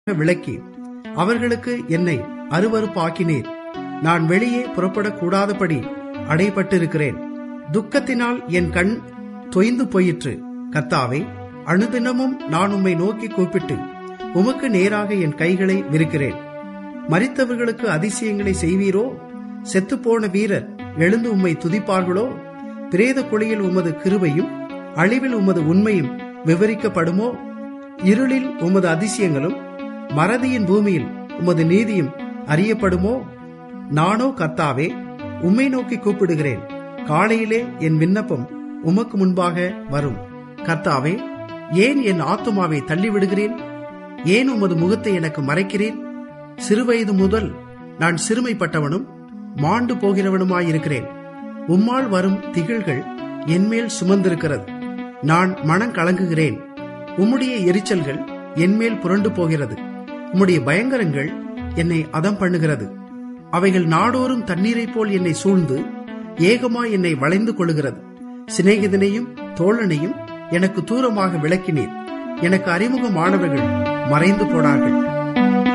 விளக்கி அவர்களுக்கு என்னை அருவருப்பாக்கினீர் நான் வெளியே புறப்படக்கூடாதபடி அடைபட்டிருக்கிறேன் துக்கத்தினால் என் கண் தொய்ந்து போயிற்று கத்தாவே அனுதினமும் நான் உம்மை நோக்கி கூப்பிட்டு உமக்கு நேராக என் கைகளை விரிக்கிறேன் மரித்தவர்களுக்கு அதிசயங்களை செய்வீரோ செத்துப்போன வீரர் எழுந்து உம்மை துதிப்பார்களோ பிரேத குழியில் உமது கிருபையும் அழிவில் உமது உண்மையும் விவரிக்கப்படுமோ இருளில் உமது அதிசயங்களும் மறதியின் பூமியில் உமது நீதியும் அறியப்படுமோ நானோ கர்த்தாவே உம்மை நோக்கி கூப்பிடுகிறேன் காலையிலே என் விண்ணப்பம் உமக்கு முன்பாக வரும் கர்த்தாவே ஏன் என் ஆத்துமாவை தள்ளிவிடுகிறேன் ஏன் உமது முகத்தை எனக்கு மறைக்கிறேன் சிறுவயது முதல் நான் சிறுமைப்பட்டவனும் மாண்டு போகிறவனுமாயிருக்கிறேன் உம்மால் வரும் திகிழ்கள் என்மேல் சுமந்திருக்கிறது நான் மனம் கலங்குகிறேன் உம்முடைய எரிச்சல்கள் என்மேல் புரண்டு போகிறது உம்முடைய பயங்கரங்கள் என்னை அதம் பண்ணுகிறது அவைகள் நாடோறும் தண்ணீரைப் போல் என்னை சூழ்ந்து ஏகமாய் என்னை வளைந்து கொள்ளுகிறது சிநேகிதனையும் தோழனையும் எனக்கு தூரமாக விளக்கினீர் எனக்கு அறிமுகமானவர்கள் மறைந்து போனார்கள்